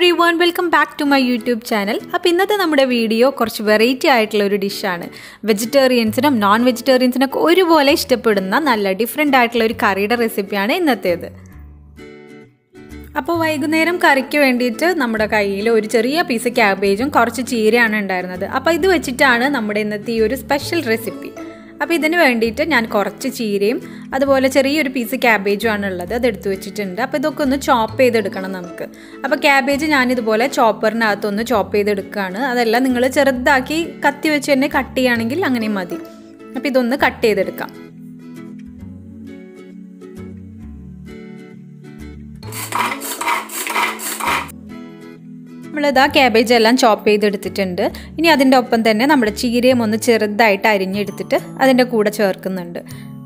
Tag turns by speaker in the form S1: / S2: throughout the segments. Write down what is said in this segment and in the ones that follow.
S1: Every everyone welcome back to my YouTube channel അപ്പോൾ ഇന്നത്തെ നമ്മുടെ വീഡിയോ കുറച്ച് വെറൈറ്റി ആയിട്ടുള്ള ഒരു ഡിഷാണ് വെജിറ്റേറിയൻസിനും നോൺ വെജിറ്റേറിയൻസിനൊക്കെ ഒരുപോലെ ഇഷ്ടപ്പെടുന്ന നല്ല ഡിഫറെൻ്റ് ആയിട്ടുള്ള ഒരു കറിയുടെ റെസിപ്പിയാണ് ഇന്നത്തേത് അപ്പോൾ വൈകുന്നേരം കറിക്ക് വേണ്ടിയിട്ട് നമ്മുടെ കയ്യിൽ ഒരു ചെറിയ പീസ് ക്യാബേജും കുറച്ച് ചീരയാണ് ഉണ്ടായിരുന്നത് അപ്പോൾ ഇത് വെച്ചിട്ടാണ് നമ്മുടെ ഇന്നത്തെ ഈ ഒരു സ്പെഷ്യൽ റെസിപ്പി അപ്പോൾ ഇതിന് വേണ്ടിയിട്ട് ഞാൻ കുറച്ച് ചീരയും അതുപോലെ ചെറിയൊരു പീസ് ക്യാബേജും ആണ് ഉള്ളത് അത് എടുത്തു വെച്ചിട്ടുണ്ട് അപ്പോൾ ഇതൊക്കെ ഒന്ന് ചോപ്പ് ചെയ്തെടുക്കണം നമുക്ക് അപ്പോൾ ക്യാബേജ് ഞാനിതുപോലെ ചോപ്പറിനകത്തൊന്ന് ചോപ്പ് ചെയ്തെടുക്കുകയാണ് അതല്ല നിങ്ങൾ ചെറുതാക്കി കത്തി വെച്ച് തന്നെ കട്ട് ചെയ്യുകയാണെങ്കിൽ അങ്ങനെയും മതി അപ്പോൾ ഇതൊന്ന് കട്ട് ചെയ്തെടുക്കാം നമ്മളിതാ ക്യാബേജ് എല്ലാം ചോപ്പ് ചെയ്തെടുത്തിട്ടുണ്ട് ഇനി അതിൻ്റെ ഒപ്പം തന്നെ നമ്മുടെ ചീരയും ഒന്ന് ചെറുതായിട്ട് അരിഞ്ഞെടുത്തിട്ട് അതിൻ്റെ കൂടെ ചേർക്കുന്നുണ്ട്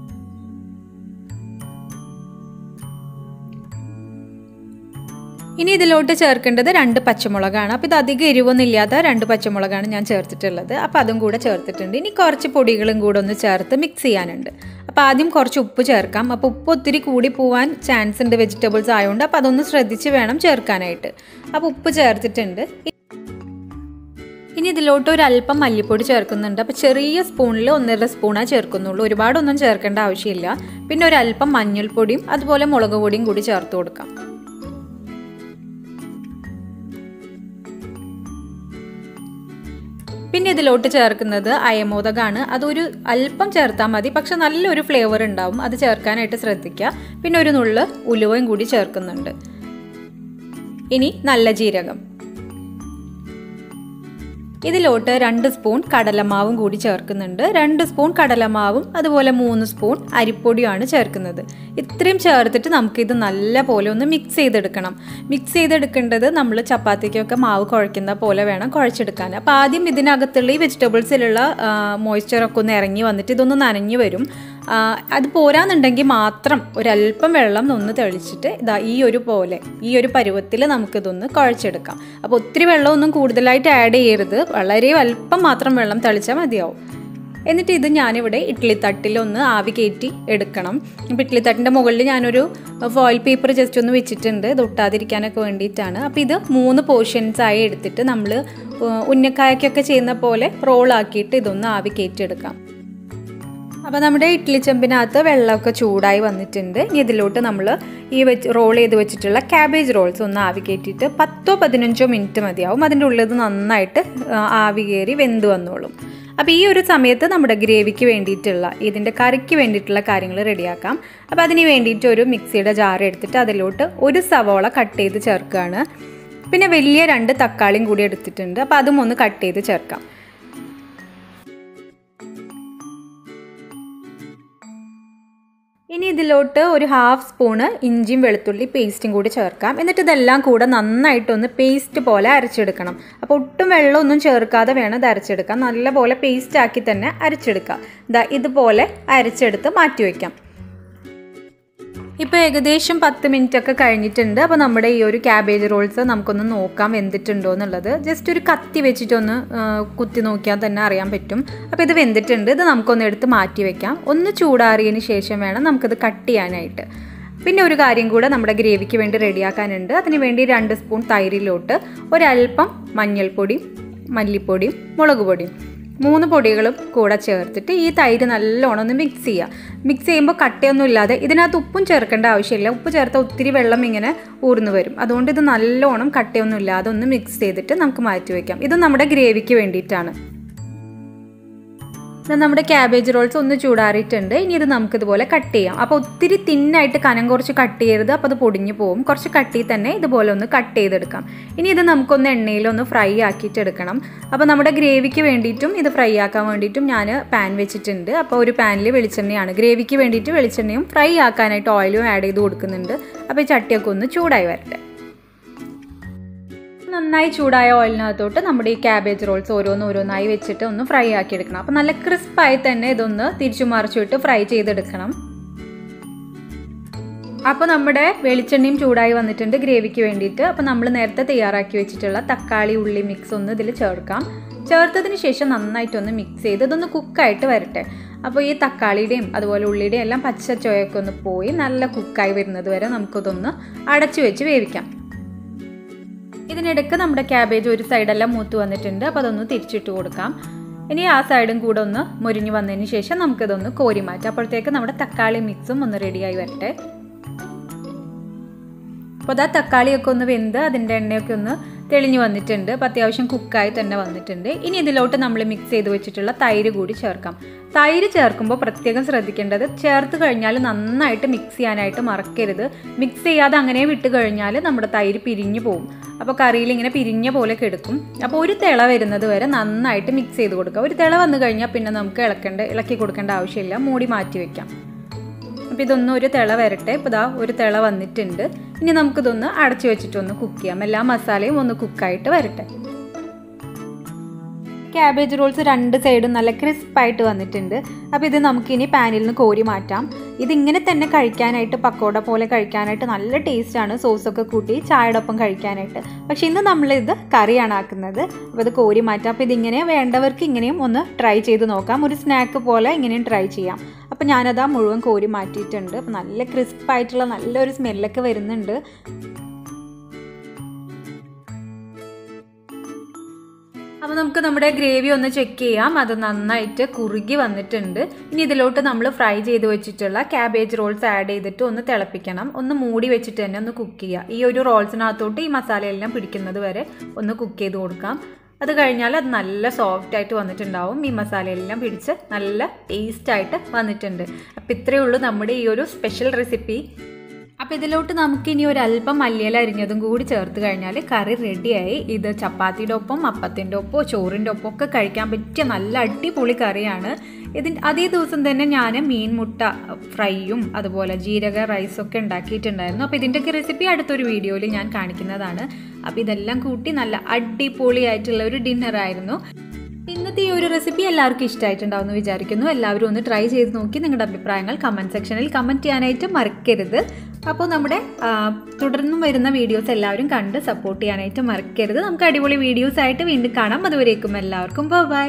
S1: ഇനി ഇതിലോട്ട് ചേർക്കേണ്ടത് രണ്ട് പച്ചമുളകാണ് അപ്പോൾ ഇത് അധികം എരിവൊന്നും ഇല്ലാത്ത രണ്ട് പച്ചമുളകാണ് ഞാൻ ചേർത്തിട്ടുള്ളത് അപ്പോൾ അതും കൂടെ ചേർത്തിട്ടുണ്ട് ഇനി കുറച്ച് പൊടികളും കൂടെ ഒന്ന് ചേർത്ത് മിക്സ് ചെയ്യാനുണ്ട് അപ്പോൾ ആദ്യം കുറച്ച് ഉപ്പ് ചേർക്കാം അപ്പോൾ ഉപ്പ് ഒത്തിരി കൂടി പോവാൻ ചാൻസ് ഉണ്ട് വെജിറ്റബിൾസ് ആയതുകൊണ്ട് അപ്പോൾ അതൊന്ന് ശ്രദ്ധിച്ച് വേണം ചേർക്കാനായിട്ട് അപ്പോൾ ഉപ്പ് ചേർത്തിട്ടുണ്ട് ഇനി ഇതിലോട്ട് ഒരു അല്പം മല്ലിപ്പൊടി ചേർക്കുന്നുണ്ട് അപ്പോൾ ചെറിയ സ്പൂണിൽ ഒന്നര സ്പൂണേ ചേർക്കുന്നുള്ളൂ ഒരുപാടൊന്നും ചേർക്കേണ്ട ആവശ്യമില്ല പിന്നെ ഒരു അല്പം മഞ്ഞൾപ്പൊടിയും അതുപോലെ മുളക് പൊടിയും കൂടി ചേർത്ത് കൊടുക്കാം പിന്നെ ഇതിലോട്ട് ചേർക്കുന്നത് അയമോദകമാണ് അതൊരു അല്പം ചേർത്താൽ മതി പക്ഷെ നല്ലൊരു ഫ്ലേവർ ഉണ്ടാവും അത് ചേർക്കാനായിട്ട് ശ്രദ്ധിക്കുക പിന്നെ ഒരു നുള്ള് ഉലുവയും കൂടി ചേർക്കുന്നുണ്ട് ഇനി നല്ല ജീരകം ഇതിലോട്ട് രണ്ട് സ്പൂൺ കടലമാവും കൂടി ചേർക്കുന്നുണ്ട് രണ്ട് സ്പൂൺ കടലമാവും അതുപോലെ മൂന്ന് സ്പൂൺ അരിപ്പൊടിയുമാണ് ചേർക്കുന്നത് ഇത്രയും ചേർത്തിട്ട് നമുക്കിത് നല്ല പോലെ ഒന്ന് മിക്സ് ചെയ്തെടുക്കണം മിക്സ് ചെയ്തെടുക്കേണ്ടത് നമ്മൾ ചപ്പാത്തിക്കൊക്കെ മാവ് കുഴയ്ക്കുന്ന പോലെ വേണം കുഴച്ചെടുക്കാൻ അപ്പോൾ ആദ്യം ഇതിനകത്തുള്ള ഈ വെജിറ്റബിൾസിലുള്ള മോയ്സ്ചറൊക്കെ ഒന്ന് ഇറങ്ങി വന്നിട്ട് ഇതൊന്ന് നനഞ്ഞു വരും അത് പോരാന്നുണ്ടെങ്കിൽ മാത്രം ഒരല്പം വെള്ളം ഒന്ന് തെളിച്ചിട്ട് ഇതാ ഈ ഒരു പോലെ ഈ ഒരു പരുവത്തിൽ നമുക്കിതൊന്ന് കുഴച്ചെടുക്കാം അപ്പോൾ ഒത്തിരി വെള്ളമൊന്നും കൂടുതലായിട്ട് ആഡ് ചെയ്യരുത് വളരെ അല്പം മാത്രം വെള്ളം തെളിച്ചാൽ മതിയാവും എന്നിട്ട് ഇത് ഞാനിവിടെ ഇഡ്ഡലി തട്ടിലൊന്ന് ആവി കയറ്റി എടുക്കണം അപ്പോൾ ഇഡ്ഡലി തട്ടിൻ്റെ മുകളിൽ ഞാനൊരു ഫോയിൽ പേപ്പർ ജസ്റ്റ് ഒന്ന് വെച്ചിട്ടുണ്ട് ഇത് ഒട്ടാതിരിക്കാനൊക്കെ വേണ്ടിയിട്ടാണ് അപ്പോൾ ഇത് മൂന്ന് പോർഷൻസ് ആയി എടുത്തിട്ട് നമ്മൾ ഉന്നക്കായക്കൊക്കെ ചെയ്യുന്ന പോലെ റോളാക്കിയിട്ട് ഇതൊന്ന് ആവി കയറ്റിയെടുക്കാം അപ്പോൾ നമ്മുടെ ഇഡ്ഡലി ചെമ്പിനകത്ത് വെള്ളമൊക്കെ ചൂടായി വന്നിട്ടുണ്ട് ഇനി ഇതിലോട്ട് നമ്മൾ ഈ വെച്ച് റോൾ ചെയ്ത് വെച്ചിട്ടുള്ള ക്യാബേജ് റോൾസ് ഒന്ന് ആവി കയറ്റിയിട്ട് പത്തോ പതിനഞ്ചോ മിനിറ്റ് മതിയാവും അതിൻ്റെ ഉള്ളിൽ നന്നായിട്ട് ആവി കയറി വെന്ത് വന്നോളും അപ്പോൾ ഈ ഒരു സമയത്ത് നമ്മുടെ ഗ്രേവിക്ക് വേണ്ടിയിട്ടുള്ള ഇതിൻ്റെ കറിക്ക് വേണ്ടിയിട്ടുള്ള കാര്യങ്ങൾ റെഡിയാക്കാം അപ്പോൾ അതിന് വേണ്ടിയിട്ട് ഒരു മിക്സിയുടെ ജാർ എടുത്തിട്ട് അതിലോട്ട് ഒരു സവോള കട്ട് ചെയ്ത് ചേർക്കുകയാണ് പിന്നെ വലിയ രണ്ട് തക്കാളിയും കൂടി എടുത്തിട്ടുണ്ട് അപ്പോൾ അതും ഒന്ന് കട്ട് ചെയ്ത് ചേർക്കാം ഇനി ഇതിലോട്ട് ഒരു ഹാഫ് സ്പൂണ് ഇഞ്ചിയും വെളുത്തുള്ളി പേസ്റ്റും കൂടി ചേർക്കാം എന്നിട്ട് ഇതെല്ലാം കൂടെ നന്നായിട്ടൊന്ന് പേസ്റ്റ് പോലെ അരച്ചെടുക്കണം അപ്പോൾ ഒട്ടും വെള്ളമൊന്നും ചേർക്കാതെ വേണം ഇത് അരച്ചെടുക്കാം നല്ലപോലെ പേസ്റ്റ് ആക്കി തന്നെ അരച്ചെടുക്കുക ഇതാ ഇതുപോലെ അരച്ചെടുത്ത് മാറ്റി വയ്ക്കാം ഇപ്പോൾ ഏകദേശം പത്ത് മിനിറ്റ് ഒക്കെ കഴിഞ്ഞിട്ടുണ്ട് അപ്പോൾ നമ്മുടെ ഈ ഒരു ക്യാബേജ് റോൾസ് നമുക്കൊന്ന് നോക്കാം വെന്തിട്ടുണ്ടോ എന്നുള്ളത് ജസ്റ്റ് ഒരു കത്തി വെച്ചിട്ടൊന്ന് കുത്തി നോക്കിയാൽ തന്നെ അറിയാൻ പറ്റും അപ്പോൾ ഇത് വെന്തിട്ടുണ്ട് ഇത് നമുക്കൊന്ന് എടുത്ത് മാറ്റി വെക്കാം ഒന്ന് ചൂടാറിയതിന് ശേഷം വേണം നമുക്കിത് കട്ട് ചെയ്യാനായിട്ട് പിന്നെ ഒരു കാര്യം കൂടെ നമ്മുടെ ഗ്രേവിക്ക് വേണ്ടി റെഡിയാക്കാനുണ്ട് അതിന് വേണ്ടി രണ്ട് സ്പൂൺ തൈരിലോട്ട് ഒരല്പം മഞ്ഞൾപ്പൊടിയും മല്ലിപ്പൊടിയും മുളക് പൊടിയും മൂന്ന് പൊടികളും കൂടെ ചേർത്തിട്ട് ഈ തൈര് നല്ലോണം ഒന്ന് മിക്സ് ചെയ്യുക മിക്സ് ചെയ്യുമ്പോൾ കട്ടയൊന്നും ഇല്ലാതെ ഇതിനകത്ത് ഉപ്പും ചേർക്കേണ്ട ആവശ്യമില്ല ഉപ്പ് ചേർത്താൽ ഒത്തിരി വെള്ളം ഇങ്ങനെ ഊർന്നു വരും അതുകൊണ്ട് ഇത് നല്ലോണം കട്ടയൊന്നും ഇല്ലാതെ ഒന്ന് മിക്സ് ചെയ്തിട്ട് നമുക്ക് മാറ്റി വയ്ക്കാം ഇത് നമ്മുടെ ഗ്രേവിക്ക് വേണ്ടിയിട്ടാണ് നമ്മുടെ ക്യാബേജ് റോൾസ് ഒന്ന് ചൂടാറിയിട്ടുണ്ട് ഇനി ഇത് നമുക്കിതുപോലെ കട്ട് ചെയ്യാം അപ്പോൾ ഒത്തിരി തിന്നായിട്ട് കനം കുറച്ച് കട്ട് ചെയ്യരുത് അപ്പോൾ അത് പൊടിഞ്ഞു പോകും കുറച്ച് കട്ടി തന്നെ ഇതുപോലെ ഒന്ന് കട്ട് ചെയ്തെടുക്കാം ഇനി ഇത് നമുക്കൊന്ന് എണ്ണയിലൊന്ന് ഫ്രൈ ആക്കിയിട്ട് എടുക്കണം അപ്പോൾ നമ്മുടെ ഗ്രേവിക്ക് വേണ്ടിയിട്ടും ഇത് ഫ്രൈ ആക്കാൻ വേണ്ടിയിട്ടും ഞാൻ പാൻ വെച്ചിട്ടുണ്ട് അപ്പോൾ ഒരു പാനിൽ വെളിച്ചെണ്ണയാണ് ഗ്രേവിക്ക് വേണ്ടിയിട്ട് വെളിച്ചെണ്ണയും ഫ്രൈ ആക്കാനായിട്ട് ഓയിലും ആഡ് ചെയ്ത് കൊടുക്കുന്നുണ്ട് അപ്പോൾ ഈ ചട്ടിയൊക്കെ ഒന്ന് ചൂടായി വരട്ടെ നന്നായി ചൂടായ ഓയിലിനകത്തോട്ട് നമ്മുടെ ഈ ക്യാബേജ് റോൾസ് ഓരോന്ന് ഓരോന്നായി വെച്ചിട്ട് ഒന്ന് ഫ്രൈ ആക്കി എടുക്കണം അപ്പോൾ നല്ല ക്രിസ്പായി തന്നെ ഇതൊന്ന് തിരിച്ചു മറിച്ചിട്ട് ഫ്രൈ ചെയ്തെടുക്കണം അപ്പോൾ നമ്മുടെ വെളിച്ചെണ്ണയും ചൂടായി വന്നിട്ടുണ്ട് ഗ്രേവിക്ക് വേണ്ടിയിട്ട് അപ്പോൾ നമ്മൾ നേരത്തെ തയ്യാറാക്കി വെച്ചിട്ടുള്ള തക്കാളി ഉള്ളി മിക്സ് ഒന്ന് ഇതിൽ ചേർക്കാം ചേർത്തതിന് ശേഷം നന്നായിട്ടൊന്ന് മിക്സ് ചെയ്ത് ഇതൊന്ന് കുക്കായിട്ട് വരട്ടെ അപ്പോൾ ഈ തക്കാളിയുടെയും അതുപോലെ ഉള്ളിയുടെയും എല്ലാം പച്ച ചോയൊക്കെ ഒന്ന് പോയി നല്ല കുക്കായി വരുന്നത് വരെ നമുക്കിതൊന്ന് അടച്ചു വെച്ച് വേവിക്കാം ഇതിനിടയ്ക്ക് നമ്മുടെ ക്യാബേജ് ഒരു സൈഡെല്ലാം മൂത്ത് വന്നിട്ടുണ്ട് അപ്പോൾ അതൊന്ന് തിരിച്ചിട്ട് കൊടുക്കാം ഇനി ആ സൈഡും കൂടെ ഒന്ന് മുരിഞ്ഞ് വന്നതിന് ശേഷം നമുക്കിതൊന്ന് കോരി മാറ്റാം അപ്പോഴത്തേക്ക് നമ്മുടെ തക്കാളി മിക്സും ഒന്ന് റെഡിയായി വരട്ടെ അപ്പോൾ അതാ തക്കാളിയൊക്കെ ഒന്ന് വെന്ത് അതിൻ്റെ എണ്ണയൊക്കെ ഒന്ന് തെളിഞ്ഞു വന്നിട്ടുണ്ട് അപ്പോൾ അത്യാവശ്യം കുക്കായി തന്നെ വന്നിട്ടുണ്ട് ഇനി ഇതിലോട്ട് നമ്മൾ മിക്സ് ചെയ്ത് വെച്ചിട്ടുള്ള തൈര് കൂടി ചേർക്കാം തൈര് ചേർക്കുമ്പോൾ പ്രത്യേകം ശ്രദ്ധിക്കേണ്ടത് ചേർത്ത് കഴിഞ്ഞാൽ നന്നായിട്ട് മിക്സ് ചെയ്യാനായിട്ട് മറക്കരുത് മിക്സ് ചെയ്യാതെ അങ്ങനെ വിട്ട് കഴിഞ്ഞാൽ നമ്മുടെ തൈര് പിരിഞ്ഞു പോകും അപ്പോൾ കറിയിൽ ഇങ്ങനെ പിരിഞ്ഞ പോലെ കിടക്കും അപ്പോൾ ഒരു തിള വരുന്നത് വരെ നന്നായിട്ട് മിക്സ് ചെയ്ത് കൊടുക്കുക ഒരു തിള വന്നു കഴിഞ്ഞാൽ പിന്നെ നമുക്ക് ഇളക്കേണ്ട ഇളക്കി കൊടുക്കേണ്ട ആവശ്യമില്ല മൂടി മാറ്റി വെക്കാം അപ്പോൾ ഇതൊന്നും ഒരു തിള വരട്ടെ ഇപ്പോൾ ഇതാ ഒരു തിള വന്നിട്ടുണ്ട് ഇനി നമുക്കിതൊന്ന് അടച്ചു വെച്ചിട്ടൊന്ന് കുക്ക് ചെയ്യാം എല്ലാ മസാലയും ഒന്ന് കുക്കായിട്ട് വരട്ടെ ക്യാബേജ് റോൾസ് രണ്ട് സൈഡും നല്ല ക്രിസ്പായിട്ട് വന്നിട്ടുണ്ട് അപ്പോൾ ഇത് നമുക്കിനി പാനിൽ നിന്ന് കോരി മാറ്റാം ഇതിങ്ങനെ തന്നെ കഴിക്കാനായിട്ട് പക്കോട പോലെ കഴിക്കാനായിട്ട് നല്ല ടേസ്റ്റാണ് സോസൊക്കെ കൂട്ടി ചായയോടൊപ്പം കഴിക്കാനായിട്ട് പക്ഷേ ഇന്ന് നമ്മളിത് കറിയാണ് ആക്കുന്നത് അപ്പോൾ ഇത് കോരി മാറ്റാം അപ്പോൾ ഇതിങ്ങനെ വേണ്ടവർക്ക് ഇങ്ങനെയും ഒന്ന് ട്രൈ ചെയ്ത് നോക്കാം ഒരു സ്നാക്ക് പോലെ ഇങ്ങനെയും ട്രൈ ചെയ്യാം അപ്പോൾ ഞാനത് മുഴുവൻ കോരി മാറ്റിയിട്ടുണ്ട് അപ്പോൾ നല്ല ക്രിസ്പായിട്ടുള്ള നല്ലൊരു സ്മെല്ലൊക്കെ വരുന്നുണ്ട് അപ്പോൾ നമുക്ക് നമ്മുടെ ഗ്രേവി ഒന്ന് ചെക്ക് ചെയ്യാം അത് നന്നായിട്ട് കുറുകി വന്നിട്ടുണ്ട് ഇനി ഇതിലോട്ട് നമ്മൾ ഫ്രൈ ചെയ്ത് വെച്ചിട്ടുള്ള ക്യാബേജ് റോൾസ് ആഡ് ചെയ്തിട്ട് ഒന്ന് തിളപ്പിക്കണം ഒന്ന് മൂടി വെച്ചിട്ട് തന്നെ ഒന്ന് കുക്ക് ചെയ്യുക ഈ ഒരു റോൾസിനകത്തോട്ട് ഈ മസാലയെല്ലാം പിടിക്കുന്നത് വരെ ഒന്ന് കുക്ക് ചെയ്ത് കൊടുക്കാം അത് കഴിഞ്ഞാൽ അത് നല്ല സോഫ്റ്റ് ആയിട്ട് വന്നിട്ടുണ്ടാവും ഈ മസാലയെല്ലാം പിടിച്ച് നല്ല ടേസ്റ്റായിട്ട് വന്നിട്ടുണ്ട് അപ്പോൾ ഇത്രയേ ഉള്ളൂ നമ്മുടെ ഈ ഒരു സ്പെഷ്യൽ റെസിപ്പി അപ്പോൾ ഇതിലോട്ട് നമുക്ക് ഇനി ഒരു അല്പം മല്ലിയില അരിഞ്ഞതും കൂടി ചേർത്ത് കഴിഞ്ഞാൽ കറി റെഡിയായി ഇത് ചപ്പാത്തിയുടെ ഒപ്പം അപ്പത്തിൻ്റെ ഒപ്പം ചോറിൻ്റെ ഒപ്പം ഒക്കെ കഴിക്കാൻ പറ്റിയ നല്ല അടിപൊളി കറിയാണ് ഇതിന് അതേ ദിവസം തന്നെ ഞാൻ മീൻ മുട്ട ഫ്രൈയും അതുപോലെ ജീരക റൈസൊക്കെ ഉണ്ടാക്കിയിട്ടുണ്ടായിരുന്നു അപ്പോൾ ഇതിൻ്റെയൊക്കെ റെസിപ്പി അടുത്തൊരു വീഡിയോയിൽ ഞാൻ കാണിക്കുന്നതാണ് അപ്പോൾ ഇതെല്ലാം കൂട്ടി നല്ല അടിപൊളിയായിട്ടുള്ള ഒരു ഡിന്നറായിരുന്നു ഇന്നത്തെ ഈ ഒരു റെസിപ്പി എല്ലാവർക്കും ഇഷ്ടമായിട്ടുണ്ടാവുമെന്ന് വിചാരിക്കുന്നു എല്ലാവരും ഒന്ന് ട്രൈ ചെയ്ത് നോക്കി നിങ്ങളുടെ അഭിപ്രായങ്ങൾ കമൻറ്റ് സെക്ഷനിൽ കമൻറ്റ് ചെയ്യാനായിട്ട് മറക്കരുത് അപ്പോൾ നമ്മുടെ തുടർന്നും വരുന്ന വീഡിയോസ് എല്ലാവരും കണ്ട് സപ്പോർട്ട് ചെയ്യാനായിട്ട് മറക്കരുത് നമുക്ക് അടിപൊളി വീഡിയോസ് ആയിട്ട് വീണ്ടും കാണാം അതുവരേക്കും എല്ലാവർക്കും bye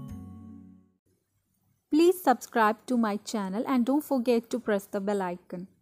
S1: Please subscribe to my channel and don't forget to press the bell icon.